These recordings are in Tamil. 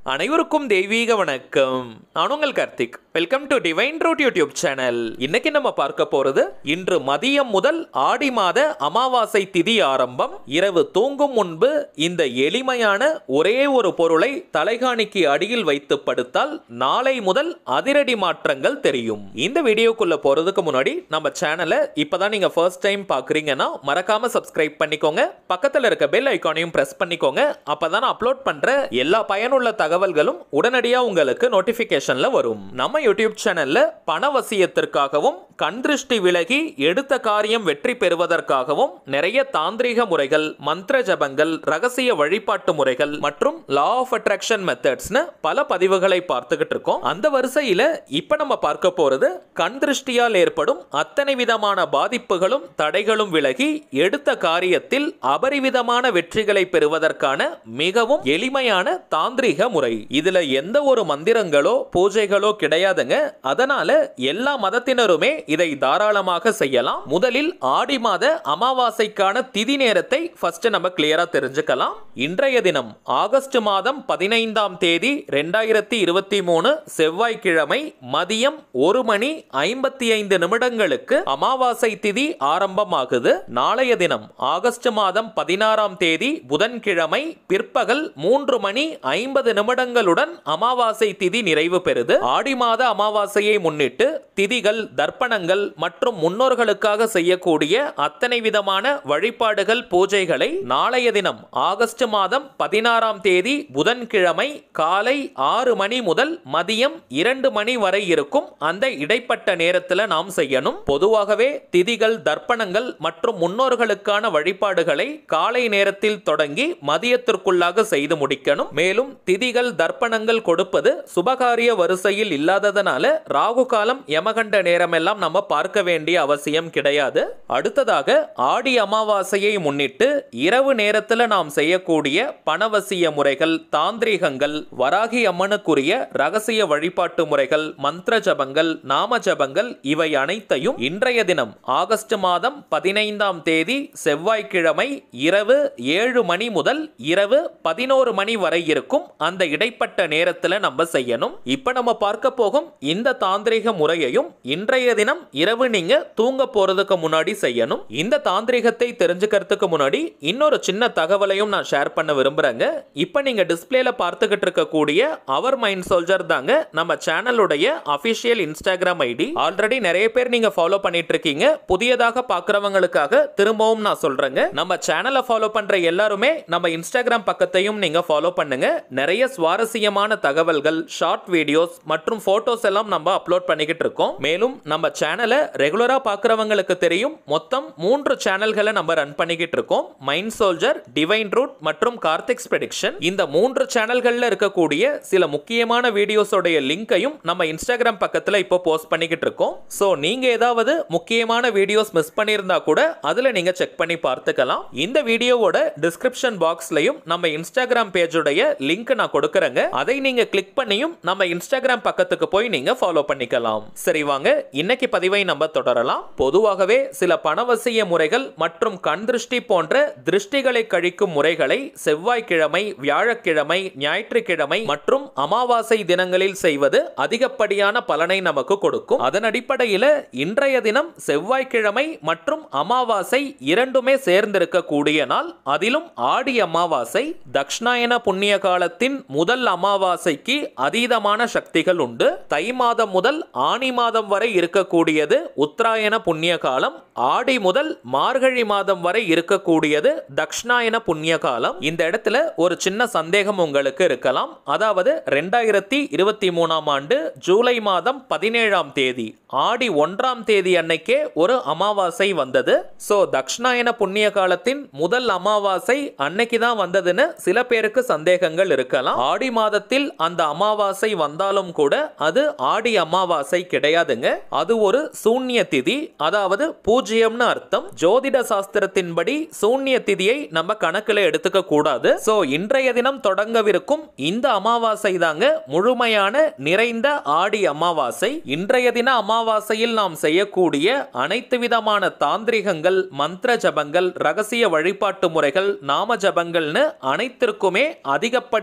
அனைவருக்கும் தெய்வீக வணக்கம் நான் உங்கள் Karthik welcome to divine root YouTube channel இன்னைக்கு நம்ம பார்க்க போறது இன்று மதியம் முதல் ஆடி மாத அமாவாசை திதி ஆரம்பம் இரவு தூங்கும் முன்பு இந்த எளிமையான ஒரே ஒரு பொருளை தலைகாணிக்கு அடியில் வைத்து படுத்தால் நாளை முதல் அதிரடி மாற்றங்கள் தெரியும் இந்த வீடியோக்குள்ள போறதுக்கு முன்னாடி நம்ம சேனலை இப்பதான் நீங்க ஃபர்ஸ்ட் டைம் பாக்குறீங்கன்னா மறக்காம சப்ஸ்கிரைப் பண்ணிக்கோங்க பக்கத்துல இருக்க பெல் ஐக்கானையும் பிரஸ் பண்ணிக்கோங்க அப்பதான் நான் அப்லோட் பண்ற எல்லா பயனுள்ள தகவல்களும் உடனடியா உங்களுக்கு நோட்டிபிகேஷன்ல வரும் நம்ம யூடியூப் சேனல்ல பணவசியத்திற்காகவும் கண் திருஷ்டி விலகி எடுத்த காரியம் வெற்றி பெறுவதற்காகவும் நிறைய தாந்திரீக முறைகள் மந்திர ஜபங்கள் ரகசிய வழிபாட்டு முறைகள் மற்றும் லா ஆஃப் அட்ராக்ஷன் மெத்தட்ஸ்னு பல பதிவுகளை பார்த்துக்கிட்டு இருக்கோம் அந்த வரிசையில இப்ப நம்ம பார்க்க போறது கண் திருஷ்டியால் ஏற்படும் அத்தனை விதமான பாதிப்புகளும் தடைகளும் விலகி எடுத்த காரியத்தில் அபரிவிதமான வெற்றிகளை பெறுவதற்கான மிகவும் எளிமையான தாந்திரீக முறை இதுல எந்த ஒரு மந்திரங்களோ பூஜைகளோ கிடையாதுங்க அதனால எல்லா மதத்தினருமே இதை தாராளமாக செய்யலாம் முதலில் ஆடி மாத அமாவாசைக்கான திதி நேரத்தை ஃபர்ஸ்ட் நம்ம கிளியரா தெரிஞ்சுக்கலாம் இன்றைய தினம் ஆகஸ்ட் மாதம் பதினைந்தாம் தேதி ரெண்டாயிரத்தி இருபத்தி மூணு செவ்வாய்க்கிழமை மதியம் ஒரு மணி ஐம்பத்தி ஐந்து நிமிடங்களுக்கு அமாவாசை திதி ஆரம்பமாகுது நாளைய தினம் ஆகஸ்ட் மாதம் பதினாறாம் தேதி புதன்கிழமை பிற்பகல் மூன்று மணி ஐம்பது நிமிடங்களுடன் அமாவாசை திதி நிறைவு பெறுது ஆடி மாத அமாவாசையை முன்னிட்டு திதிகள் தர்ப்பணங்கள் மற்றும் முன்னோர்களுக்காக செய்யக்கூடிய அத்தனை விதமான வழிபாடுகள் பூஜைகளை நாளைய தினம் ஆகஸ்ட் மாதம் பதினாறாம் தேதி புதன்கிழமை காலை ஆறு மணி முதல் மதியம் இரண்டு மணி வரை இருக்கும் அந்த இடைப்பட்ட நேரத்தில் நாம் செய்யணும் பொதுவாகவே திதிகள் தர்ப்பணங்கள் மற்றும் முன்னோர்களுக்கான வழிபாடுகளை காலை நேரத்தில் தொடங்கி மதியத்திற்குள்ளாக செய்து முடிக்கணும் மேலும் திதிகள் தர்ப்பணங்கள் கொடுப்பது சுபகாரிய வரிசையில் இல்லாததனால ராகு காலம் யமகண்ட நேரமெல்லாம் நம்ம பார்க்க வேண்டிய அவசியம் கிடையாது அடுத்ததாக ஆடி அமாவாசையை முன்னிட்டு இரவு நேரத்தில் நாம் செய்யக்கூடிய பணவசிய முறைகள் தாந்திரீகங்கள் வராகி அம்மனுக்குரிய ரகசிய வழிபாட்டு முறைகள் மந்திர ஜபங்கள் நாம ஜபங்கள் இவை அனைத்தையும் இன்றைய தினம் ஆகஸ்ட் மாதம் பதினைந்தாம் தேதி செவ்வாய்க்கிழமை இரவு ஏழு மணி முதல் இரவு பதினோரு மணி வரை இருக்கும் அந்த இடைப்பட்ட நேரத்தில் நம்ம செய்யணும் இப்ப நம்ம பார்க்க போகும் இந்த தாந்திரிக முறையையும் இன்றைய தினம் இரவு நீங்க தூங்க போறதுக்கு முன்னாடி செய்யணும் இந்த தாந்திரிகத்தை தெரிஞ்சுக்கிறதுக்கு முன்னாடி இன்னொரு சின்ன தகவலையும் நான் ஷேர் பண்ண விரும்புறேங்க இப்ப நீங்க டிஸ்பிளேல பார்த்துக்கிட்டு இருக்கக்கூடிய அவர் மைண்ட் சோல்ஜர் தாங்க நம்ம சேனலுடைய அபிஷியல் இன்ஸ்டாகிராம் ஐடி ஆல்ரெடி நிறைய பேர் நீங்க ஃபாலோ பண்ணிட்டு இருக்கீங்க புதியதாக பார்க்கறவங்களுக்காக திரும்பவும் நான் சொல்றேங்க நம்ம சேனலை ஃபாலோ பண்ற எல்லாருமே நம்ம இன்ஸ்டாகிராம் பக்கத்தையும் நீங்க ஃபாலோ பண்ணுங்க நிறைய சுவாரஸ்யமான தகவல்கள் ஷார்ட் வீடியோஸ் மற்றும் போட்டோஸ் எல்லாம் நம்ம அப்லோட் பண்ணிக்கிட்டு இருக்கோம் மேலும் நம்ம சேனலை ரெகுலரா பார்க்கறவங்களுக்கு தெரியும் மொத்தம் மூன்று சேனல்களை நம்ம ரன் பண்ணிக்கிட்டு இருக்கோம் மைண்ட் சோல்ஜர் டிவைன் ரூட் மற்றும் கார்த்திக்ஸ் ப்ரெடிக்ஷன் இந்த மூன்று சேனல்கள்ல இருக்கக்கூடிய சில முக்கியமான வீடியோஸோடைய லிங்கையும் நம்ம இன்ஸ்டாகிராம் பக்கத்துல இப்போ போஸ்ட் பண்ணிக்கிட்டு இருக்கோம் ஸோ நீங்க ஏதாவது முக்கியமான வீடியோஸ் மிஸ் பண்ணியிருந்தா கூட அதுல நீங்க செக் பண்ணி பார்த்துக்கலாம் இந்த வீடியோவோட டிஸ்கிரிப்ஷன் பாக்ஸ்லயும் நம்ம இன்ஸ்டாகிராம் பேஜோடைய லிங்க் நான் கொடுக்கறேங்க அதை நீங்க கிளிக் பண்ணியும் நம்ம இன்ஸ்டாகிராம் பக்கத்துக்கு போய் நீங்க ஃபாலோ பண்ணிக்கலாம் சரி வாங்க இன்னைக்கு பதிவை நம்ம தொடரலாம் பொதுவாகவே சில பணவசிய முறைகள் மற்றும் கண் திருஷ்டி போன்ற திருஷ்டிகளை கழிக்கும் முறைகளை செவ்வாய்க்கிழமை வியாழக்கிழமை ஞாயிற்றுக்கிழமை மற்றும் அமாவாசை தினங்களில் செய்வது அதிகப்படியான பலனை நமக்கு கொடுக்கும் அதன் அடிப்படையில இன்றைய தினம் செவ்வாய்க்கிழமை மற்றும் அமாவாசை இரண்டுமே சேர்ந்திருக்கக்கூடிய நாள் அதிலும் ஆடி அமாவாசை தக்ஷணாயன புண்ணிய காலத்தின் முதல் அமாவாசைக்கு அதீதமான சக்திகள் உண்டு தை மாதம் முதல் ஆனி மாதம் வரை இருக்கக்கூடியது உத்தராயண புண்ணிய காலம் ஆடி முதல் மார்கழி மாதம் வரை இருக்கக்கூடியது தக்ஷணாயன புண்ணிய காலம் இந்த இடத்துல ஒரு சின்ன சந்தேகம் உங்களுக்கு இருக்கலாம் அதாவது ரெண்டாயிரத்தி இருபத்தி மூணாம் ஆண்டு ஜூலை மாதம் பதினேழாம் தேதி ஆடி ஒன்றாம் தேதி அன்னைக்கே ஒரு அமாவாசை வந்தது சோ தக்ஷணாயன புண்ணிய காலத்தின் முதல் அமாவாசை அன்னைக்கு தான் வந்ததுன்னு சில பேருக்கு சந்தேகங்கள் இருக்கலாம் ஆடி மாதத்தில் அந்த அமாவாசை வந்தாலும் கூட அது ஆடி அமாவாசை கிடையாதுங்க அது ஒரு சூன்ய திதி அதாவது பூஜ்ஜியம்னு அர்த்தம் ஜோதிட சாஸ்திரத்தின்படி சூன்ய திதியை நம்ம கணக்குல எடுத்துக்க கூடாது சோ இன்றைய தினம் தொடங்கவிருக்கும் இந்த அமாவாசை தாங்க முழுமையான நிறைந்த ஆடி அமாவாசை இன்றைய தின அமாவாசையில் நாம் செய்யக்கூடிய அனைத்து விதமான தாந்திரிகங்கள் மந்திர ஜபங்கள் ரகசிய வழிபாட்டு முறைகள் நாம ஜபங்கள்னு அனைத்திற்குமே அதிகப்படியான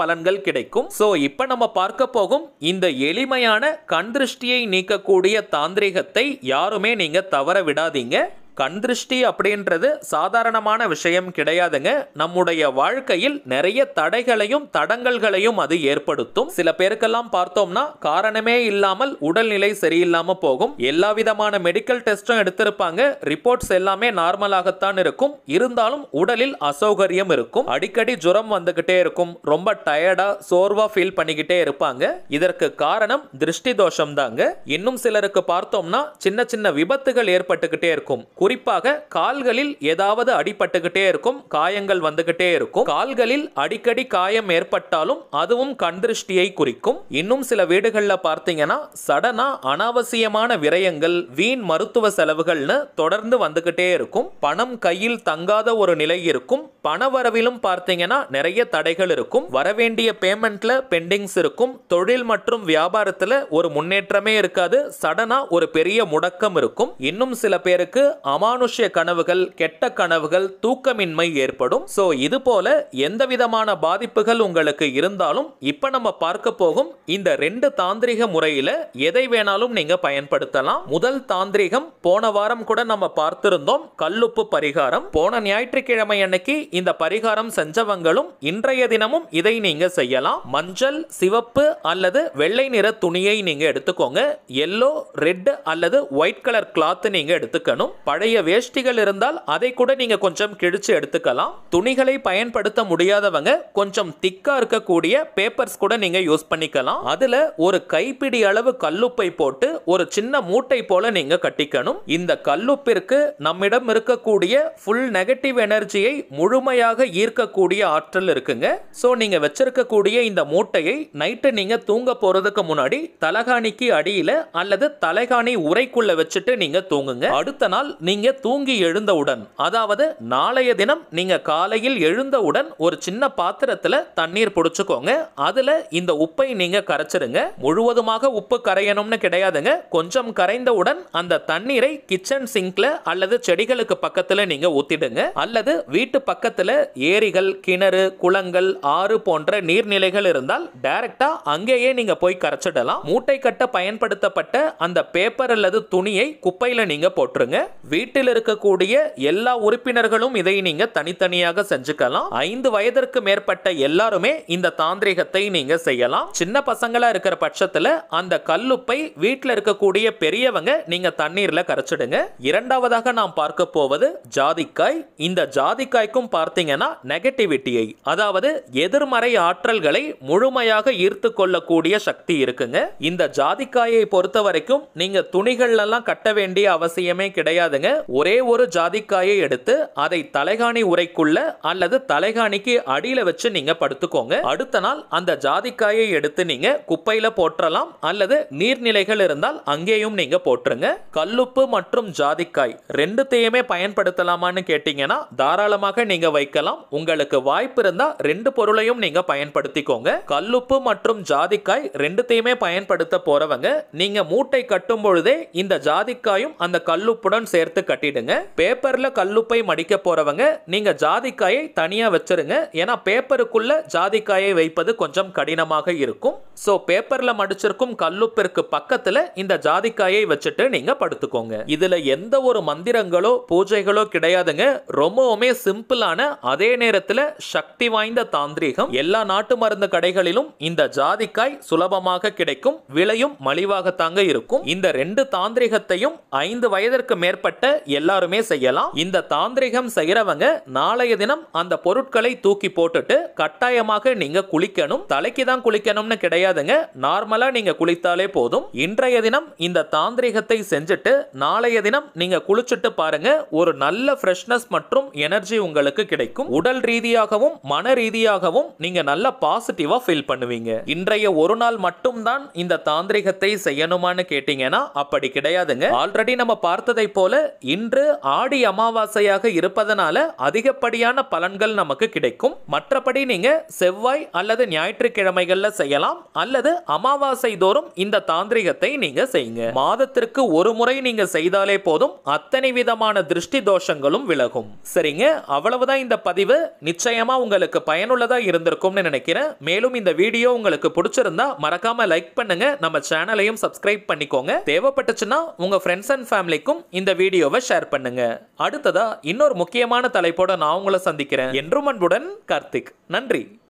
பலன்கள் கிடைக்கும் சோ இப்ப நம்ம பார்க்க போகும் இந்த எளிமையான கண் திருஷ்டியை நீக்கக்கூடிய தாந்திரிகத்தை யாருமே நீங்க தவற விடாதீங்க கண் திருஷ்டி அப்படின்றது சாதாரணமான விஷயம் கிடையாதுங்க நம்முடைய வாழ்க்கையில் நிறைய தடைகளையும் தடங்கல்களையும் அது ஏற்படுத்தும் சில பேருக்கெல்லாம் பார்த்தோம்னா காரணமே இல்லாமல் உடல்நிலை சரியில்லாம போகும் எல்லா விதமான மெடிக்கல் டெஸ்டும் எடுத்திருப்பாங்க ரிப்போர்ட்ஸ் எல்லாமே நார்மலாகத்தான் இருக்கும் இருந்தாலும் உடலில் அசௌகரியம் இருக்கும் அடிக்கடி ஜுரம் வந்துகிட்டே இருக்கும் ரொம்ப டயர்டா சோர்வா ஃபீல் பண்ணிக்கிட்டே இருப்பாங்க இதற்கு காரணம் திருஷ்டி தோஷம் தாங்க இன்னும் சிலருக்கு பார்த்தோம்னா சின்ன சின்ன விபத்துகள் ஏற்பட்டுக்கிட்டே இருக்கும் குறிப்பாக கால்களில் ஏதாவது அடிபட்டுக்கிட்டே இருக்கும் காயங்கள் வந்துகிட்டே இருக்கும் கால்களில் அடிக்கடி காயம் ஏற்பட்டாலும் அதுவும் கண் திருஷ்டியை குறிக்கும் இன்னும் சில வீடுகள்ல பார்த்தீங்கன்னா சடனா அனாவசியமான விரயங்கள் வீண் மருத்துவ செலவுகள்னு தொடர்ந்து வந்துகிட்டே இருக்கும் பணம் கையில் தங்காத ஒரு நிலை இருக்கும் பணவரவிலும் பார்த்தீங்கன்னா நிறைய தடைகள் இருக்கும் வரவேண்டிய பேமெண்ட்ல பெண்டிங்ஸ் இருக்கும் தொழில் மற்றும் வியாபாரத்துல ஒரு முன்னேற்றமே இருக்காது சடனா ஒரு பெரிய முடக்கம் இருக்கும் இன்னும் சில பேருக்கு அமானுஷ்ய கனவுகள் கெட்ட கனவுகள் தூக்கமின்மை ஏற்படும் சோ இது போல எந்த விதமான பாதிப்புகள் உங்களுக்கு இருந்தாலும் இப்ப நம்ம பார்க்க போகும் இந்த ரெண்டு தாந்திரிக முறையில எதை வேணாலும் நீங்க பயன்படுத்தலாம் முதல் தாந்திரிகம் போன வாரம் கூட நம்ம பார்த்திருந்தோம் கல்லுப்பு பரிகாரம் போன ஞாயிற்றுக்கிழமை அன்னைக்கு இந்த பரிகாரம் செஞ்சவங்களும் இன்றைய தினமும் இதை நீங்க செய்யலாம் மஞ்சள் சிவப்பு அல்லது வெள்ளை நிற துணியை நீங்க எடுத்துக்கோங்க எல்லோ ரெட் அல்லது ஒயிட் கலர் கிளாத் நீங்க எடுத்துக்கணும் பழைய வேஷ்டிகள் இருந்தால் அதை கூட நீங்க கொஞ்சம் கிழிச்சு எடுத்துக்கலாம் துணிகளை பயன்படுத்த முடியாதவங்க கொஞ்சம் திக்கா இருக்கக்கூடிய பேப்பர்ஸ் கூட நீங்க யூஸ் பண்ணிக்கலாம் அதுல ஒரு கைப்பிடி அளவு கல்லுப்பை போட்டு ஒரு சின்ன மூட்டை போல நீங்க கட்டிக்கணும் இந்த கல்லுப்பிற்கு நம்மிடம் இருக்கக்கூடிய ஃபுல் நெகட்டிவ் எனர்ஜியை முழுமையாக ஈர்க்கக்கூடிய ஆற்றல் இருக்குங்க சோ நீங்க வச்சிருக்கக்கூடிய இந்த மூட்டையை நைட்டு நீங்க தூங்க போறதுக்கு முன்னாடி தலகாணிக்கு அடியில அல்லது தலைகாணி உரைக்குள்ள வச்சுட்டு நீங்க தூங்குங்க அடுத்த நாள் நீங்க தூங்கி எழுந்தவுடன் அதாவது நாளைய தினம் நீங்க காலையில் எழுந்தவுடன் ஒரு சின்ன பாத்திரத்துல தண்ணீர் புடிச்சுக்கோங்க அதுல இந்த உப்பை நீங்க கரைச்சிருங்க முழுவதுமாக உப்பு கரையணும்னு கிடையாதுங்க கொஞ்சம் கரைந்தவுடன் அந்த தண்ணீரை கிச்சன் சிங்க்ல அல்லது செடிகளுக்கு பக்கத்துல நீங்க ஊத்திடுங்க அல்லது வீட்டு பக்கத்துல ஏரிகள் கிணறு குளங்கள் ஆறு போன்ற நீர்நிலைகள் இருந்தால் டைரக்டா அங்கேயே நீங்க போய் கரைச்சிடலாம் மூட்டை கட்ட பயன்படுத்தப்பட்ட அந்த பேப்பர் அல்லது துணியை குப்பையில நீங்க போட்டுருங்க வீட்டில் இருக்கக்கூடிய எல்லா உறுப்பினர்களும் இதை நீங்க தனித்தனியாக செஞ்சுக்கலாம் ஐந்து வயதிற்கு மேற்பட்ட எல்லாருமே இந்த தாந்திரிகத்தை நீங்க செய்யலாம் சின்ன பசங்களா இருக்கிற பட்சத்துல அந்த கல்லுப்பை வீட்டில் இருக்கக்கூடிய பெரியவங்க நீங்க தண்ணீர்ல கரைச்சிடுங்க இரண்டாவதாக நாம் பார்க்க போவது ஜாதிக்காய் இந்த ஜாதிக்காய்க்கும் பார்த்தீங்கன்னா நெகட்டிவிட்டியை அதாவது எதிர்மறை ஆற்றல்களை முழுமையாக ஈர்த்து கொள்ளக்கூடிய சக்தி இருக்குங்க இந்த ஜாதிக்காயை பொறுத்த வரைக்கும் நீங்க துணிகள் எல்லாம் கட்ட வேண்டிய அவசியமே கிடையாதுங்க ஒரே ஒரு ஜாதிக்காயை எடுத்து அதை தலைகாணி உரைக்குள்ள அல்லது தலைகாணிக்கு அடியில வச்சு நீங்க படுத்துக்கோங்க அடுத்த நாள் அந்த ஜாதிக்காயை எடுத்து நீங்க குப்பையில போற்றலாம் அல்லது நீர்நிலைகள் இருந்தால் அங்கேயும் நீங்க போட்டுருங்க கல்லுப்பு மற்றும் ஜாதிக்காய் ரெண்டுத்தையுமே பயன்படுத்தலாமான்னு கேட்டீங்கன்னா தாராளமாக நீங்க வைக்கலாம் உங்களுக்கு வாய்ப்பு இருந்தா ரெண்டு பொருளையும் நீங்க பயன்படுத்திக்கோங்க கல்லுப்பு மற்றும் ஜாதிக்காய் ரெண்டுத்தையுமே பயன்படுத்த போறவங்க நீங்க மூட்டை கட்டும் பொழுதே இந்த ஜாதிக்காயும் அந்த கல்லுப்புடன் சேர்த்து கட்டிடுங்க பேப்பர்ல கல்லுப்பை மடிக்க போறவங்க நீங்க ஜாதிக்காயை தனியா வச்சிருங்க ஏன்னா பேப்பருக்குள்ள ஜாதிக்காயை வைப்பது கொஞ்சம் கடினமாக இருக்கும் சோ பேப்பர்ல மடிச்சிருக்கும் கல்லுப்பிற்கு பக்கத்துல இந்த ஜாதிக்காயை வச்சுட்டு நீங்க படுத்துக்கோங்க இதுல எந்த ஒரு மந்திரங்களோ பூஜைகளோ கிடையாதுங்க ரொம்பவுமே சிம்பிளான அதே நேரத்துல சக்தி வாய்ந்த தாந்திரீகம் எல்லா நாட்டு மருந்து கடைகளிலும் இந்த ஜாதிக்காய் சுலபமாக கிடைக்கும் விலையும் மலிவாகத்தாங்க இருக்கும் இந்த ரெண்டு தாந்திரிகத்தையும் ஐந்து வயதிற்கு மேற்பட்ட எல்லாருமே செய்யலாம் இந்த தாந்திரிகம் செய்யறவங்க நாளைய தினம் அந்த பொருட்களை தூக்கி போட்டுட்டு கட்டாயமாக நீங்க குளிக்கணும் தலைக்கு தான் குளிக்கணும்னு கிடையாதுங்க நார்மலா நீங்க குளித்தாலே போதும் இன்றைய தினம் இந்த தாந்திரிகத்தை செஞ்சுட்டு நாளைய தினம் நீங்க குளிச்சுட்டு பாருங்க ஒரு நல்ல ஃப்ரெஷ்னஸ் மற்றும் எனர்ஜி உங்களுக்கு கிடைக்கும் உடல் ரீதியாகவும் மன ரீதியாகவும் நீங்க நல்ல பாசிட்டிவா ஃபீல் பண்ணுவீங்க இன்றைய ஒரு நாள் மட்டும்தான் இந்த தாந்திரிகத்தை செய்யணுமான்னு கேட்டீங்கன்னா அப்படி கிடையாதுங்க ஆல்ரெடி நம்ம பார்த்ததை போல இன்று ஆடி அமாவாசையாக இருப்பதனால அதிகப்படியான பலன்கள் நமக்கு கிடைக்கும் மற்றபடி நீங்க செவ்வாய் அல்லது ஞாயிற்றுக்கிழமைகள்ல செய்யலாம் அல்லது அமாவாசை தோறும் இந்த தாந்திரிகத்தை நீங்க செய்யுங்க மாதத்திற்கு ஒரு முறை நீங்க செய்தாலே போதும் அத்தனை விதமான திருஷ்டி தோஷங்களும் விலகும் சரிங்க அவ்வளவுதான் இந்த பதிவு நிச்சயமா உங்களுக்கு பயனுள்ளதா இருந்திருக்கும்னு நினைக்கிறேன் மேலும் இந்த வீடியோ உங்களுக்கு பிடிச்சிருந்தா மறக்காம லைக் பண்ணுங்க நம்ம சேனலையும் சப்ஸ்கிரைப் பண்ணிக்கோங்க தேவைப்பட்டுச்சுன்னா உங்க ஃப்ரெண்ட்ஸ் அண்ட் ஃபேமிலிக்கும் இந்த வீடியோவை ஷேர் பண்ணுங்க அடுத்ததா இன்னொரு முக்கியமான தலைப்போட நான் உங்களை சந்திக்கிறேன் என்றும் அன்புடன் கார்த்திக் நன்றி